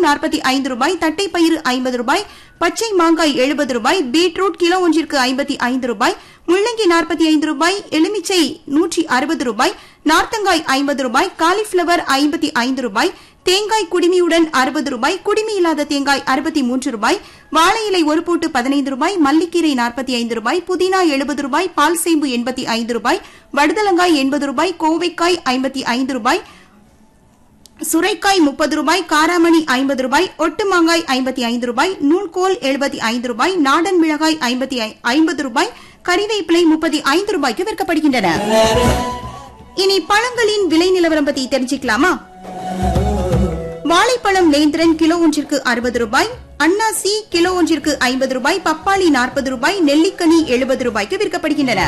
நாற்பத்தி ஐந்து ரூபாய் தட்டைப்பயிறு ஐம்பது ரூபாய் பச்சை மாங்காய் எழுபது ரூபாய் பீட்ரூட் கிலோ ஒன்றிற்கு ஐம்பத்தி ஐந்து ரூபாய் முள்ளங்கி நாற்பத்தி ஐந்து ரூபாய் எலுமிச்சை நூற்றி அறுபது ரூபாய் நார்த்தங்காய் ஐம்பது ரூபாய் காலிஃபிளவர் ஐம்பத்தி ஐந்து ரூபாய் தேங்காய் குடிமியுடன் அறுபது ரூபாய் குடிமி இல்லாத தேங்காய் அறுபத்தி மூன்று ரூபாய் வாழை இலை ஒரு பூட்டு பதினைந்து ரூபாய் மல்லிக்கீரை நாற்பத்தி ஐந்து ரூபாய் புதினா எழுபது ரூபாய் பால் சேம்பு எண்பத்தி ஐந்து ரூபாய் வடுதலங்காய் எண்பது ரூபாய் கோவைக்காய் ஐம்பத்தி ஐந்து ரூபாய் சுரைக்காய் முப்பது ரூபாய் காராமணி ஐம்பது ரூபாய் ஒட்டு மாங்காய் ஐம்பத்தி ஐந்து ரூபாய் நூல்கோல் எழுபத்தி ஐந்து ரூபாய் நாடன் மிளகாய் ஐம்பத்தி ஐம்பது ரூபாய் கறிவேப்பிலை முப்பத்தி ஐந்து ரூபாய்க்கு விற்கப்படுகின்றன இனி பழங்களின் விலை நிலவரம் பத்தி தெரிஞ்சுக்கலாமா வாழைப்பழம் நேந்திரன் கிலோ ஒன்றிற்கு அறுபது ரூபாய் அன்னாசி கிலோ ஒன்றிற்கு ஐம்பது ரூபாய் பப்பாளி நாற்பது ரூபாய் நெல்லிக்கனி எழுபது ரூபாய்க்கு விற்கப்படுகின்றன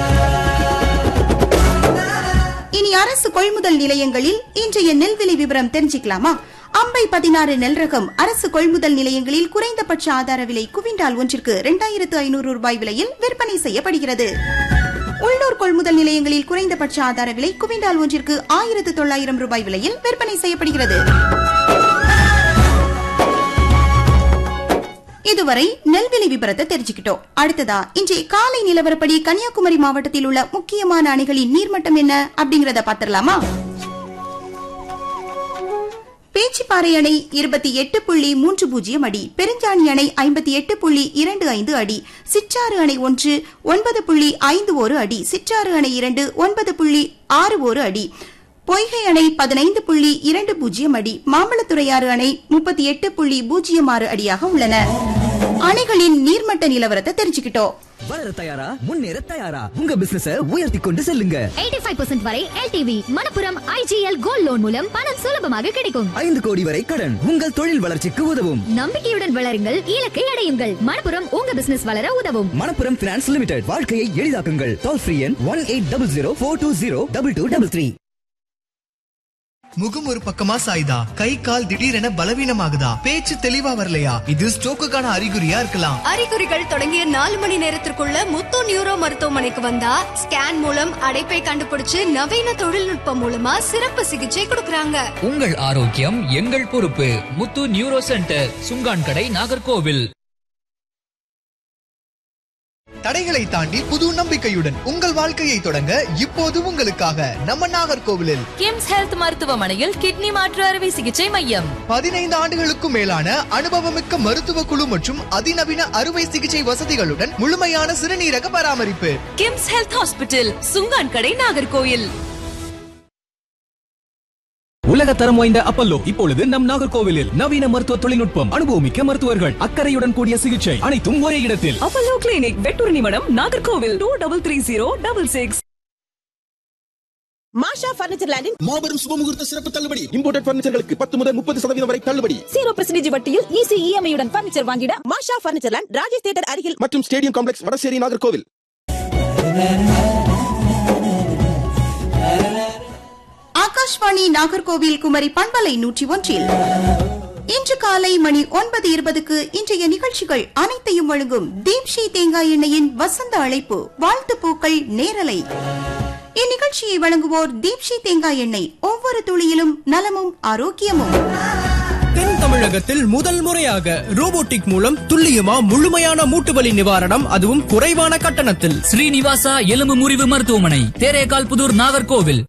இனி அரசு கொள்முதல் நிலையங்களில் இன்றைய நெல் விலை விவரம் தெரிஞ்சுக்கலாமா அம்பை பதினாறு நெல் ரகம் அரசு கொள்முதல் நிலையங்களில் குறைந்தபட்ச ஆதார விலை குவிண்டால் ஒன்றிற்கு இரண்டாயிரத்து ஐநூறு ரூபாய் விலையில் விற்பனை செய்யப்படுகிறது உள்ளூர் கொள்முதல் நிலையங்களில் குறைந்தபட்ச ஆதார விலை குவிண்டால் ஒன்றிற்கு ஆயிரத்து தொள்ளாயிரம் ரூபாய் விலையில் விற்பனை செய்யப்படுகிறது இதுவரை நெல்விலை விபரத்தை தெரிஞ்சுக்கிட்டோம் அடுத்ததா இன்றைய காலை நிலவரப்படி கன்னியாகுமரி மாவட்டத்தில் உள்ள முக்கியமான அணைகளின் நீர்மட்டம் என்ன அப்படிங்கறத பாத்திரலாமா பேச்சிப்பாறை அணை இருபத்தி எட்டு புள்ளி மூன்று பூஜ்ஜியம் அடி பெருஞ்சாணி அணை ஐம்பத்தி எட்டு புள்ளி இரண்டு ஐந்து அடி சிற்றாறு அணை ஒன்று ஒன்பது புள்ளி ஐந்து ஒரு அடி சிற்றாறு அணை இரண்டு ஒன்பது புள்ளி ஆறு ஒரு அடி பொய்கை அணை பதினைந்து புள்ளி இரண்டு பூஜ்ஜியம் அடி மாம்பழத்துறையாறு அணை முப்பத்தி எட்டு புள்ளி பூஜ்ஜியம் ஆறு அடியாக உள்ளன அணைகளின் நீர்மட்ட நிலவரத்தை தெரிஞ்சுக்கிட்டோம் வளர தயாரா முன்னேற தயாரா உங்க பிசினஸ உயர்த்தி கொண்டு செல்லுங்க 85% வரை LTV Manappuram IGL gold loan மூலம் பணம் சுலபமாக கிடைக்கும் ஐந்து கோடி வரை கடன் உங்கள் தொழில் வளர்ச்சிக்கு உதவும் நம்பிக்கையுடன் வளருங்கள் இலக்கை அடையுங்கள் மணப்புரம் உங்க பிசினஸ் வளர உதவும் மணப்புரம் பினான்ஸ் லிமிடெட் வாழ்க்கையை எளிதாக்குங்கள் டோல் ஃப்ரீ எண் one eight double zero four two zero double two double three முகம் ஒரு பக்கமா சாயுதா கை கால் திடீரென பலவீனமாகுதா பேச்சு தெளிவா வரலையா இது ஸ்ட்ரோக்குக்கான அறிகுறியா இருக்கலாம் அறிகுறிகள் தொடங்கிய நாலு மணி நேரத்திற்குள்ள முத்து நியூரோ மருத்துவமனைக்கு வந்தா ஸ்கேன் மூலம் அடைப்பை கண்டுபிடிச்சு நவீன தொழில்நுட்பம் மூலமா சிறப்பு சிகிச்சை கொடுக்கறாங்க உங்கள் ஆரோக்கியம் எங்கள் பொறுப்பு முத்து நியூரோ சென்டர் சுங்கான் கடை நாகர்கோவில் தடைகளை தாண்டி புது நம்பிக்கையுடன் உங்கள் வாழ்க்கையை தொடங்க இப்போது உங்களுக்காக நம்ம நாகர்கோவிலில் கிம்ஸ் ஹெல்த் மருத்துவமனையில் கிட்னி மாற்று அறுவை சிகிச்சை மையம் பதினைந்து ஆண்டுகளுக்கும் மேலான அனுபவமிக்க மருத்துவ குழு மற்றும் அதிநவீன அறுவை சிகிச்சை வசதிகளுடன் முழுமையான சிறுநீரக பராமரிப்பு கிம்ஸ் ஹெல்த் ஹாஸ்பிட்டல் சுங்கான் கடை நாகர்கோயில் உலக தரம் வாய்ந்த அப்பல்லோ இப்பொழுது நம் நாகர்கோவிலில் நவீன மருத்துவ தொழில்நுட்பம் அனுபவமிக்க மருத்துவர்கள் அக்கறையுடன் கூடிய சிகிச்சை அனைத்தும் ஒரே இடத்தில் Apollo clinic Vettoornimadam Nagercoil two double three zero double six Masha furniture லேண்டின் மாபெரும் சுபமுகூர்த்த சிறப்பு தள்ளுபடி இம்போர்டட் பர்னிச்சர்களுக்கு பத்து முதல் முப்பது சதவீதம் வரை தள்ளுபடி ஜீரோ பர்சன்டேஜ் வட்டியில் ஈஸி இஎம்ஐ உடன் பர்னிச்சர் வாங்கிட Masha furniture land Rajesh theatre அருகில் மற்றும் ஸ்டேடியம் காம்ப்ளெக்ஸ் வடசேரி நாகர்கோவில் ஆகாஷ்வாணி நாகர்கோவில் குமரி பண்பலை நூற்றி ஒன்றில் இன்று காலை மணி ஒன்பது இருபதுக்கு இன்றைய நிகழ்ச்சிகள் அனைத்தையும் வழங்கும் தீப்ஷி தேங்காய் எண்ணெயின் வசந்த அழைப்பு வாழ்த்து பூக்கள் நேரலை இந்நிகழ்ச்சியை வழங்குவோர் தீப்ஷி தேங்காய் எண்ணெய் ஒவ்வொரு துளியிலும் நலமும் ஆரோக்கியமும் தென் தமிழகத்தில் முதல் முறையாக ரோபோட்டிக் மூலம் துல்லியமா முழுமையான மூட்டுவலி நிவாரணம் அதுவும் குறைவான கட்டணத்தில் ஸ்ரீனிவாசா எலும்பு முறிவு மருத்துவமனை தேரேகால் புதூர் நாகர்கோவில்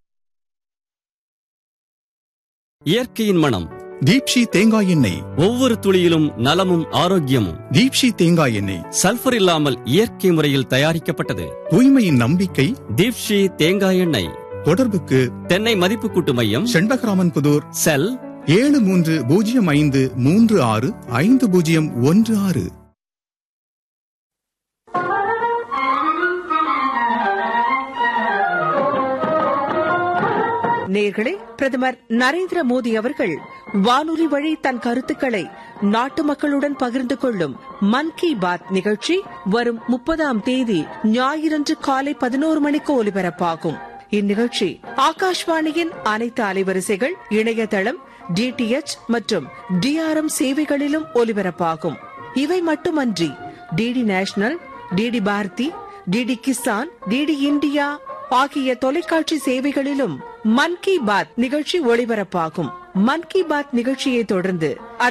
இயற்கையின் மனம் தீப்ஷி தேங்காய் எண்ணெய் ஒவ்வொரு துளியிலும் நலமும் ஆரோக்கியமும் தீப்ஷி தேங்காய் எண்ணெய் சல்பர் இல்லாமல் இயற்கை முறையில் தயாரிக்கப்பட்டது தூய்மையின் நம்பிக்கை தீப்ஷி தேங்காய் எண்ணெய் தொடர்புக்கு தென்னை மதிப்பு கூட்டு மையம் செண்பகராமன் புதூர் செல் ஏழு மூன்று பூஜ்ஜியம் ஐந்து மூன்று ஆறு ஐந்து பூஜ்ஜியம் ஒன்று ஆறு நேர்களே பிரதமர் நரேந்திர மோடி அவர்கள் வானொலி வழி தன் கருத்துக்களை நாட்டு மக்களுடன் பகிர்ந்து கொள்ளும் மன் கி பாத் நிகழ்ச்சி வரும் முப்பதாம் தேதி ஞாயிறன்று காலை பதினோரு மணிக்கு ஒலிபரப்பாகும் இந்நிகழ்ச்சி ஆகாஷ்வாணியின் அனைத்து அலைவரிசைகள் இணையதளம் டிடிஎச் மற்றும் டிஆர்எம் சேவைகளிலும் ஒலிபரப்பாகும் இவை மட்டுமன்றி DD national DD Bharati DD Kisan DD India ஆகிய தொலைக்காட்சி சேவைகளிலும் மன் கி பாத் நிகழ்ச்சி ஒளிபரப்பாகும் மன் கி பாத் நிகழ்ச்சியை தொடர்ந்து